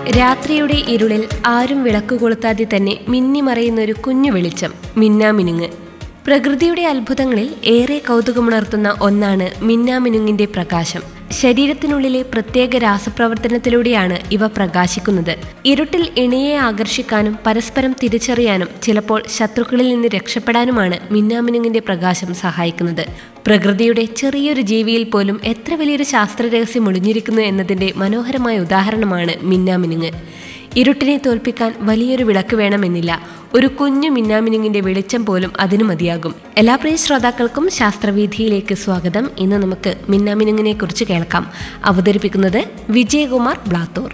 രാത്രിയുടെ ഇരുളിൽ ആരും വിളക്ക് കൊളുത്താതെ തന്നെ മിന്നിമറയുന്ന ഒരു കുഞ്ഞു വെളിച്ചം മിന്നാമിനുങ്ങ് പ്രകൃതിയുടെ അത്ഭുതങ്ങളിൽ ഏറെ കൗതുകമുണർത്തുന്ന ഒന്നാണ് മിന്നാമിനുങ്ങിന്റെ പ്രകാശം ശരീരത്തിനുള്ളിലെ പ്രത്യേക രാസപ്രവർത്തനത്തിലൂടെയാണ് ഇവ പ്രകാശിക്കുന്നത് ഇരുട്ടിൽ ഇണയെ ആകർഷിക്കാനും പരസ്പരം തിരിച്ചറിയാനും ചിലപ്പോൾ ശത്രുക്കളിൽ നിന്ന് രക്ഷപ്പെടാനുമാണ് മിന്നാമിനുങ്ങിന്റെ പ്രകാശം സഹായിക്കുന്നത് പ്രകൃതിയുടെ ചെറിയൊരു ജീവിയിൽ പോലും എത്ര വലിയൊരു ശാസ്ത്ര രഹസ്യം ഒളിഞ്ഞിരിക്കുന്നു എന്നതിന്റെ മനോഹരമായ ഉദാഹരണമാണ് മിന്നാമിനുങ്ങ് ഇരുട്ടിനെ തോൽപ്പിക്കാൻ വലിയൊരു വിളക്ക് വേണമെന്നില്ല ഒരു കുഞ്ഞു മിന്നാമിനുങ്ങിന്റെ വെളിച്ചം പോലും അതിനു മതിയാകും എല്ലാ പ്രിയ ശ്രോതാക്കൾക്കും ശാസ്ത്രവീഥിയിലേക്ക് സ്വാഗതം ഇന്ന് നമുക്ക് മിന്നാമിനുങ്ങിനെ കുറിച്ച് കേൾക്കാം അവതരിപ്പിക്കുന്നത് വിജയകുമാർ ബ്ലാത്തൂർ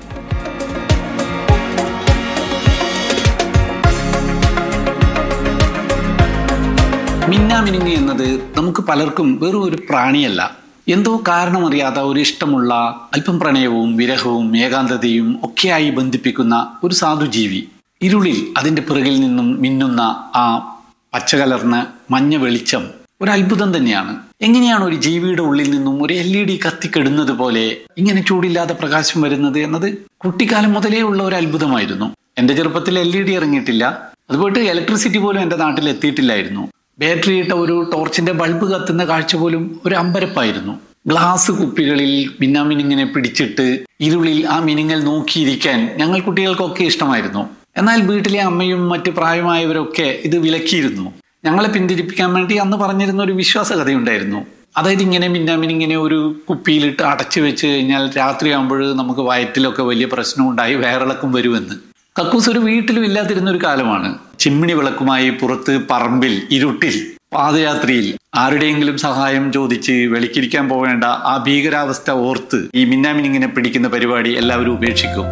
മിന്നാമിനുങ്ങ് എന്നത് നമുക്ക് പലർക്കും വെറും ഒരു പ്രാണിയല്ല എന്തോ കാരണമറിയാത്ത ഒരു ഇഷ്ടമുള്ള അല്പം പ്രണയവും വിരഹവും ഏകാന്തതയും ഒക്കെയായി ബന്ധിപ്പിക്കുന്ന ഒരു സാധുജീവി ഇരുളിൽ അതിന്റെ പിറകിൽ നിന്നും മിന്നുന്ന ആ പച്ചകലർന്ന മഞ്ഞ വെളിച്ചം ഒരു അത്ഭുതം തന്നെയാണ് എങ്ങനെയാണ് ഒരു ജീവിയുടെ ഉള്ളിൽ നിന്നും ഒരു എൽ ഇ ഡി കത്തിക്കെടുന്നത് പോലെ ഇങ്ങനെ ചൂടില്ലാതെ പ്രകാശം വരുന്നത് എന്നത് കുട്ടിക്കാലം മുതലേ ഉള്ള ഒരു അത്ഭുതമായിരുന്നു എന്റെ ചെറുപ്പത്തിൽ എൽ ഇ ഡി ഇറങ്ങിയിട്ടില്ല അതുപോയിട്ട് ഇലക്ട്രിസിറ്റി പോലും എന്റെ നാട്ടിൽ എത്തിയിട്ടില്ലായിരുന്നു ബാറ്ററി ഇട്ട ഒരു ടോർച്ചിന്റെ ബൾബ് കത്തുന്ന കാഴ്ച പോലും ഒരു അമ്പരപ്പായിരുന്നു ഗ്ലാസ് കുപ്പികളിൽ മിന്നാമിനിങ്ങിനെ പിടിച്ചിട്ട് ഇരുളിൽ ആ മിനിങ്ങൽ നോക്കിയിരിക്കാൻ ഞങ്ങൾ കുട്ടികൾക്കൊക്കെ ഇഷ്ടമായിരുന്നു എന്നാൽ വീട്ടിലെ അമ്മയും മറ്റ് പ്രായമായവരൊക്കെ ഇത് വിലക്കിയിരുന്നു ഞങ്ങളെ പിന്തിരിപ്പിക്കാൻ വേണ്ടി അന്ന് പറഞ്ഞിരുന്ന ഒരു വിശ്വാസ കഥയുണ്ടായിരുന്നു അതായത് ഇങ്ങനെ മിന്നാമിനിങ്ങനെ ഒരു കുപ്പിയിലിട്ട് അടച്ചു വെച്ച് കഴിഞ്ഞാൽ രാത്രിയാകുമ്പോൾ നമുക്ക് വയറ്റിലൊക്കെ വലിയ പ്രശ്നം ഉണ്ടായി വയറിളക്കം വരുമെന്ന് കക്കൂസ് ഒരു വീട്ടിലും ഇല്ലാതിരുന്ന ഒരു കാലമാണ് ചിമ്മിണി വിളക്കുമായി പുറത്ത് പറമ്പിൽ ഇരുട്ടിൽ പാദയാത്രയിൽ ആരുടെയെങ്കിലും സഹായം ചോദിച്ച് വെളിക്കിരിക്കാൻ പോവേണ്ട ആ ഭീകരാവസ്ഥ ഓർത്ത് ഈ മിന്നാമിനിങ്ങിനെ പിടിക്കുന്ന പരിപാടി എല്ലാവരും ഉപേക്ഷിക്കും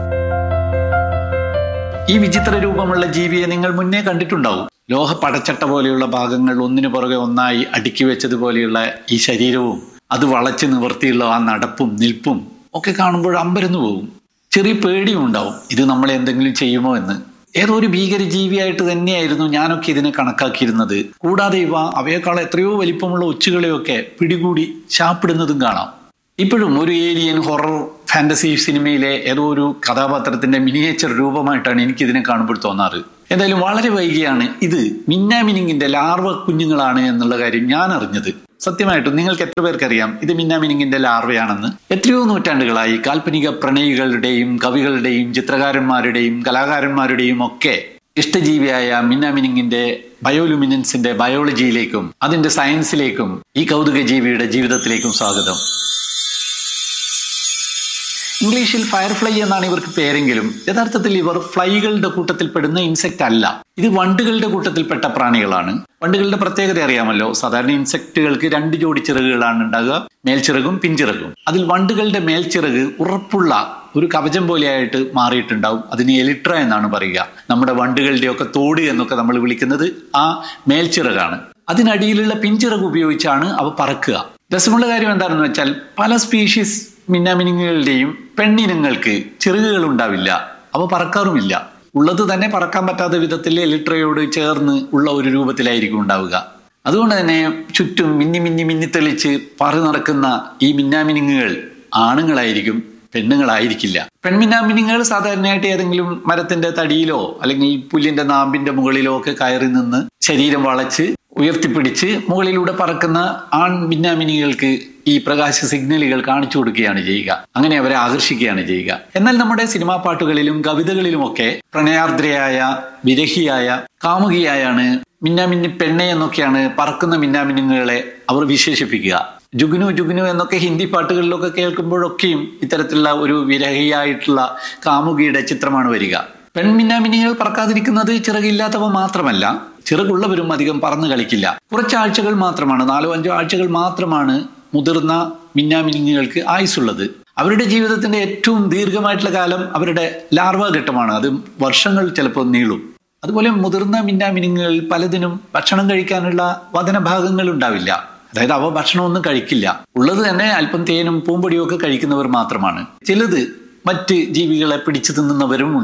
ഈ വിചിത്ര രൂപമുള്ള ജീവിയെ നിങ്ങൾ മുന്നേ കണ്ടിട്ടുണ്ടാവും ലോഹ പടച്ചട്ട പോലെയുള്ള ഭാഗങ്ങൾ ഒന്നിനു പുറകെ ഒന്നായി അടുക്കി വെച്ചതുപോലെയുള്ള ഈ ശരീരവും അത് വളച്ച് നിവർത്തിയുള്ള ആ നടപ്പും നിൽപ്പും ഒക്കെ കാണുമ്പോൾ അമ്പരന്നു പോകും ചെറിയ പേടിയും ഉണ്ടാവും ഇത് നമ്മളെ എന്തെങ്കിലും ചെയ്യുമോ എന്ന് ഏതോ ഒരു ഭീകര ജീവിയായിട്ട് തന്നെയായിരുന്നു ഞാനൊക്കെ ഇതിനെ കണക്കാക്കിയിരുന്നത് കൂടാതെ ഇവ അവയേക്കാൾ എത്രയോ വലിപ്പമുള്ള ഒച്ചുകളെയൊക്കെ പിടികൂടി ശാപ്പിടുന്നതും കാണാം ഇപ്പോഴും ഒരു ഏലിയൻ ഹൊറർ ഫാന്റസി സിനിമയിലെ ഏതോ ഒരു കഥാപാത്രത്തിന്റെ മിനിയേച്ചർ രൂപമായിട്ടാണ് എനിക്ക് ഇതിനെ കാണുമ്പോൾ തോന്നാറ് എന്തായാലും വളരെ വൈകിയാണ് ഇത് മിന്നാമിനിങ്ങിന്റെ ലാർവ കുഞ്ഞുങ്ങളാണ് എന്നുള്ള കാര്യം ഞാൻ അറിഞ്ഞത് സത്യമായിട്ടും നിങ്ങൾക്ക് എത്ര പേർക്കറിയാം ഇത് മിന്നാമിനിങ്ങിന്റെ ലാർവയാണെന്ന് എത്രയോ നൂറ്റാണ്ടുകളായി കാൽപ്പനിക പ്രണയികളുടെയും കവികളുടെയും ചിത്രകാരന്മാരുടെയും കലാകാരന്മാരുടെയും ഒക്കെ ഇഷ്ടജീവിയായ മിന്നാമിനിങ്ങിന്റെ ബയോലുമിനൻസിന്റെ ബയോളജിയിലേക്കും അതിന്റെ സയൻസിലേക്കും ഈ കൗതുക ജീവിയുടെ ജീവിതത്തിലേക്കും സ്വാഗതം ഇംഗ്ലീഷിൽ ഫയർഫ്ലൈ എന്നാണ് ഇവർക്ക് പേരെങ്കിലും യഥാർത്ഥത്തിൽ ഇവർ ഫ്ലൈകളുടെ കൂട്ടത്തിൽപ്പെടുന്ന ഇൻസെക്ട് അല്ല ഇത് വണ്ടുകളുടെ കൂട്ടത്തിൽപ്പെട്ട പ്രാണികളാണ് വണ്ടുകളുടെ പ്രത്യേകത അറിയാമല്ലോ സാധാരണ ഇൻസെക്റ്റുകൾക്ക് രണ്ട് ജോഡി ചിറകുകളാണ് ഉണ്ടാകുക മേൽച്ചിറകും പിൻചിറകും അതിൽ വണ്ടുകളുടെ മേൽച്ചിറക് ഉറപ്പുള്ള ഒരു കവചം പോലെയായിട്ട് മാറിയിട്ടുണ്ടാവും അതിന് എലിട്ര എന്നാണ് പറയുക നമ്മുടെ വണ്ടുകളുടെയൊക്കെ തോട് എന്നൊക്കെ നമ്മൾ വിളിക്കുന്നത് ആ മേൽച്ചിറകാണ് അതിനടിയിലുള്ള പിൻചിറക് ഉപയോഗിച്ചാണ് അവ പറക്കുക രസമുള്ള കാര്യം എന്താണെന്ന് വെച്ചാൽ പല സ്പീഷീസ് മിന്നാമിനുങ്ങളുടെയും പെണ്ണിനങ്ങൾക്ക് ചിറകുകൾ ഉണ്ടാവില്ല അവ പറക്കാറുമില്ല ഉള്ളത് തന്നെ പറക്കാൻ പറ്റാത്ത വിധത്തിൽ എലിട്രയോട് ചേർന്ന് ഉള്ള ഒരു രൂപത്തിലായിരിക്കും ഉണ്ടാവുക അതുകൊണ്ട് തന്നെ ചുറ്റും മിന്നി മിന്നി മിന്നി തെളിച്ച് പറു നടക്കുന്ന ഈ മിന്നാമിനുങ്ങുകൾ ആണുങ്ങളായിരിക്കും പെണ്ണുങ്ങളായിരിക്കില്ല പെൺമിന്നാമിനുങ്ങൾ സാധാരണയായിട്ട് ഏതെങ്കിലും മരത്തിന്റെ തടിയിലോ അല്ലെങ്കിൽ പുല്ലിന്റെ നാമ്പിന്റെ മുകളിലോ ഒക്കെ കയറി നിന്ന് ശരീരം വളച്ച് ഉയർത്തിപ്പിടിച്ച് മുകളിലൂടെ പറക്കുന്ന ആൺ മിന്നാമിനികൾക്ക് ഈ പ്രകാശ സിഗ്നലുകൾ കാണിച്ചു കൊടുക്കുകയാണ് ചെയ്യുക അങ്ങനെ അവരെ ആകർഷിക്കുകയാണ് ചെയ്യുക എന്നാൽ നമ്മുടെ സിനിമാ പാട്ടുകളിലും കവിതകളിലുമൊക്കെ പ്രണയാർദ്രയായ വിരഹിയായ കാമുകിയായാണ് മിന്നാമിന്നി പെണ്ണെ എന്നൊക്കെയാണ് പറക്കുന്ന മിന്നാമിന്നുകളെ അവർ വിശേഷിപ്പിക്കുക ജുഗ്നു ജുഗ്നു എന്നൊക്കെ ഹിന്ദി പാട്ടുകളിലൊക്കെ കേൾക്കുമ്പോഴൊക്കെയും ഇത്തരത്തിലുള്ള ഒരു വിരഹിയായിട്ടുള്ള കാമുകിയുടെ ചിത്രമാണ് വരിക പെൺമിന്നാമിനികൾ പറക്കാതിരിക്കുന്നത് ചിറകില്ലാത്തവ മാത്രമല്ല ചിറകുള്ളവരും അധികം പറന്നു കളിക്കില്ല കുറച്ചാഴ്ചകൾ മാത്രമാണ് നാലോ അഞ്ചോ ആഴ്ചകൾ മാത്രമാണ് മുതിർന്ന മിന്നാമിനിങ്ങൾക്ക് ആയുസുള്ളത് അവരുടെ ജീവിതത്തിന്റെ ഏറ്റവും ദീർഘമായിട്ടുള്ള കാലം അവരുടെ ലാർവ ഘട്ടമാണ് അത് വർഷങ്ങൾ ചിലപ്പോൾ നീളും അതുപോലെ മുതിർന്ന മിന്നാമിനുങ്ങൾ പലതിനും ഭക്ഷണം കഴിക്കാനുള്ള വതനഭാഗങ്ങൾ ഉണ്ടാവില്ല അതായത് അവ ഭക്ഷണമൊന്നും കഴിക്കില്ല ഉള്ളത് തന്നെ അല്പം തേനും പൂമ്പൊടിയും ഒക്കെ കഴിക്കുന്നവർ മാത്രമാണ് ചിലത് മറ്റ് ജീവികളെ പിടിച്ചു തിന്നുന്നവരും ഉണ്ട്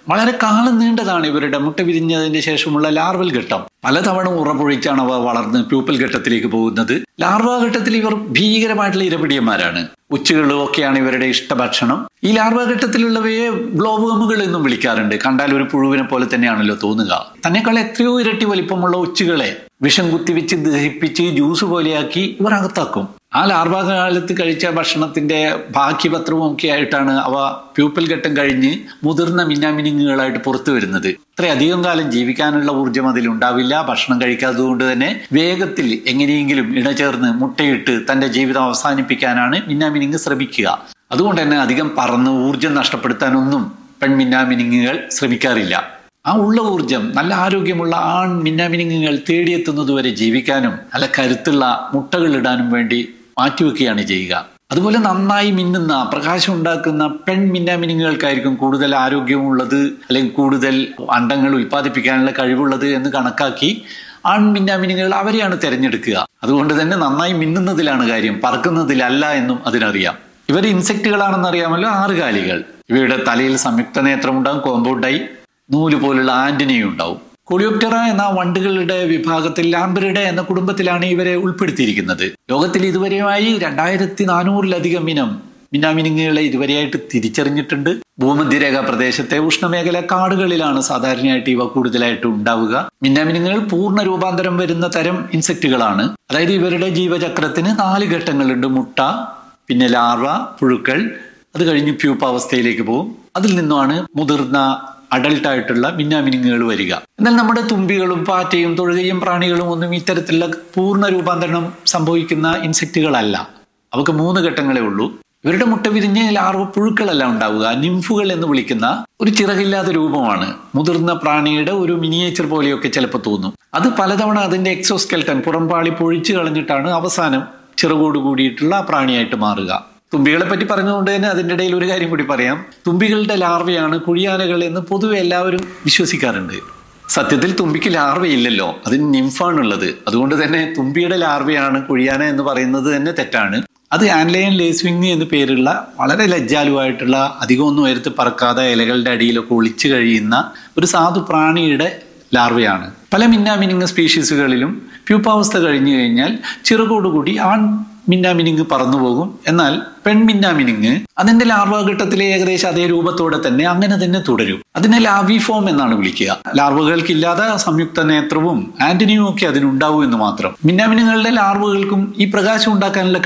വളരെ കാലം നീണ്ടതാണ് ഇവരുടെ മുട്ട വിരിഞ്ഞതിന് ശേഷമുള്ള ലാർവൽ ഘട്ടം പലതവണ ഉറപ്പൊഴിച്ചാണ് അവ വളർന്ന് പ്യൂപ്പൽ ഘട്ടത്തിലേക്ക് പോകുന്നത് ലാർവ ഘട്ടത്തിൽ ഇവർ ഭീകരമായിട്ടുള്ള ഇരപിടിയന്മാരാണ് ഉച്ചകളും ഒക്കെയാണ് ഇവരുടെ ഇഷ്ടഭക്ഷണം ഈ ലാർവ ഘട്ടത്തിലുള്ളവയെ ഗ്ലോബുകമുകൾ എന്നും വിളിക്കാറുണ്ട് കണ്ടാൽ ഒരു പുഴുവിനെ പോലെ തന്നെയാണല്ലോ തോന്നുക തന്നെക്കാൾ എത്രയോ ഇരട്ടി വലിപ്പമുള്ള ഉച്ചകളെ വിഷം കുത്തിവെച്ച് ദഹിപ്പിച്ച് ജ്യൂസ് പോലെയാക്കി ഇവർ അകത്താക്കും ആ ലാർവ കാലത്ത് കഴിച്ച ഭക്ഷണത്തിന്റെ ബാക്കി പത്രവും ഒക്കെ ആയിട്ടാണ് അവ പ്യൂപ്പൽ ഘട്ടം കഴിഞ്ഞ് മുതിർന്ന മിന്നാമിനുങ്ങുകളായിട്ട് പുറത്തു വരുന്നത് അത്രയധികം കാലം ജീവിക്കാനുള്ള ഊർജ്ജം അതിലുണ്ടാവില്ല ഭക്ഷണം കഴിക്കാത്തതുകൊണ്ട് തന്നെ വേഗത്തിൽ എങ്ങനെയെങ്കിലും ഇണചേർന്ന് മുട്ടയിട്ട് തന്റെ ജീവിതം അവസാനിപ്പിക്കാനാണ് മിന്നാമിനിങ് ശ്രമിക്കുക അതുകൊണ്ട് തന്നെ അധികം പറന്ന് ഊർജ്ജം നഷ്ടപ്പെടുത്താനൊന്നും പെൺമിന്നാമിനിങ്ങുകൾ ശ്രമിക്കാറില്ല ആ ഉള്ള ഊർജം നല്ല ആരോഗ്യമുള്ള ആൺ മിന്നാമിനുങ്ങുകൾ തേടിയെത്തുന്നതുവരെ ജീവിക്കാനും നല്ല കരുത്തുള്ള മുട്ടകൾ ഇടാനും വേണ്ടി മാറ്റിവെക്കുകയാണ് ചെയ്യുക അതുപോലെ നന്നായി മിന്നുന്ന പ്രകാശം ഉണ്ടാക്കുന്ന പെൺ മിന്നാമിനുങ്ങൾക്കായിരിക്കും കൂടുതൽ ആരോഗ്യമുള്ളത് അല്ലെങ്കിൽ കൂടുതൽ അണ്ടങ്ങൾ ഉൽപ്പാദിപ്പിക്കാനുള്ള കഴിവുള്ളത് എന്ന് കണക്കാക്കി ആൺ മിന്നാമിനുകൾ അവരെയാണ് തിരഞ്ഞെടുക്കുക അതുകൊണ്ട് തന്നെ നന്നായി മിന്നുന്നതിലാണ് കാര്യം പറക്കുന്നതിലല്ല എന്നും അതിനറിയാം ഇവർ ഇൻസെക്റ്റുകളാണെന്ന് അറിയാമല്ലോ ആറുകാലികൾ ഇവയുടെ തലയിൽ സംയുക്ത നേത്രമുണ്ടാകും കോമ്പൗണ്ടായി നൂല് പോലുള്ള ആന്റിനയും ഉണ്ടാവും കൊളിയോപ്റ്ററ എന്ന വണ്ടുകളുടെ വിഭാഗത്തിൽ ലാംബറിഡ എന്ന കുടുംബത്തിലാണ് ഇവരെ ഉൾപ്പെടുത്തിയിരിക്കുന്നത് ലോകത്തിൽ ഇതുവരെയായി രണ്ടായിരത്തി നാനൂറിലധികം ഇനം മിന്നാമിനുങ്ങുകളെ ഇതുവരെയായിട്ട് തിരിച്ചറിഞ്ഞിട്ടുണ്ട് ഭൂമധ്യരേഖ പ്രദേശത്തെ ഉഷ്ണമേഖല കാടുകളിലാണ് സാധാരണയായിട്ട് ഇവ കൂടുതലായിട്ട് ഉണ്ടാവുക മിന്നാമിനുങ്ങുകൾ പൂർണ്ണ രൂപാന്തരം വരുന്ന തരം ഇൻസെക്റ്റുകളാണ് അതായത് ഇവരുടെ ജീവചക്രത്തിന് നാല് ഘട്ടങ്ങളുണ്ട് മുട്ട പിന്നെ ലാർവ പുഴുക്കൾ അത് കഴിഞ്ഞ് പ്യൂപ്പ അവസ്ഥയിലേക്ക് പോകും അതിൽ നിന്നുമാണ് മുതിർന്ന അഡൾട്ട് ആയിട്ടുള്ള മിന്നാമിനുങ്ങുകൾ വരിക എന്നാൽ നമ്മുടെ തുമ്പികളും പാറ്റയും തൊഴുകയും പ്രാണികളും ഒന്നും ഇത്തരത്തിലുള്ള പൂർണ്ണ രൂപാന്തരണം സംഭവിക്കുന്ന ഇൻസെക്റ്റുകളല്ല അവക്ക് മൂന്ന് ഘട്ടങ്ങളേ ഉള്ളൂ ഇവരുടെ മുട്ട വിരിഞ്ഞ് ലാർവ പുഴുക്കളല്ല ഉണ്ടാവുക നിംഫുകൾ എന്ന് വിളിക്കുന്ന ഒരു ചിറകില്ലാത്ത രൂപമാണ് മുതിർന്ന പ്രാണിയുടെ ഒരു മിനിയേച്ചർ പോലെയൊക്കെ ചിലപ്പോൾ തോന്നും അത് പലതവണ അതിന്റെ എക്സോസ്കെൽട്ടൻ പുറംപാളി പൊഴിച്ചു കളഞ്ഞിട്ടാണ് അവസാനം ചിറകോട് കൂടിയിട്ടുള്ള പ്രാണിയായിട്ട് മാറുക തുമ്പികളെ പറ്റി പറഞ്ഞുകൊണ്ട് തന്നെ അതിൻ്റെ ഇടയിൽ ഒരു കാര്യം കൂടി പറയാം തുമ്പികളുടെ ലാർവയാണ് കുഴിയാനകൾ എന്ന് പൊതുവെ എല്ലാവരും വിശ്വസിക്കാറുണ്ട് സത്യത്തിൽ തുമ്പിക്ക് ലാർവയില്ലല്ലോ അതിന് നിംഫാണുള്ളത് അതുകൊണ്ട് തന്നെ തുമ്പിയുടെ ലാർവയാണ് കുഴിയാന എന്ന് പറയുന്നത് തന്നെ തെറ്റാണ് അത് ആൻലയൻ ലേസ്വിങ് എന്ന് പേരുള്ള വളരെ ലജ്ജാലുവായിട്ടുള്ള അധികമൊന്നും ഉയരത്ത് പറക്കാതെ ഇലകളുടെ അടിയിലൊക്കെ ഒളിച്ചു കഴിയുന്ന ഒരു സാധു പ്രാണിയുടെ ലാർവയാണ് പല മിന്നാമിനിങ് സ്പീഷീസുകളിലും പ്യൂപ്പാവസ്ഥ കഴിഞ്ഞു കഴിഞ്ഞാൽ ചിറകോടുകൂടി ആൺ മിന്നാമിനിങ് പറന്നു പോകും എന്നാൽ പെൺമിന്നാമിനിങ് അതിന്റെ ലാർവഘട്ടത്തിലെ ഏകദേശം അതേ രൂപത്തോടെ തന്നെ അങ്ങനെ തന്നെ തുടരും അതിനെ ലാവി ഫോം എന്നാണ് വിളിക്കുക ലാർവകൾക്കില്ലാതെ സംയുക്ത നേത്രവും ആന്റണിയും ഒക്കെ അതിനുണ്ടാവും എന്ന് മാത്രം മിന്നാമിനുകളുടെ ലാർവകൾക്കും ഈ പ്രകാശം ഉണ്ടാക്കാനുള്ള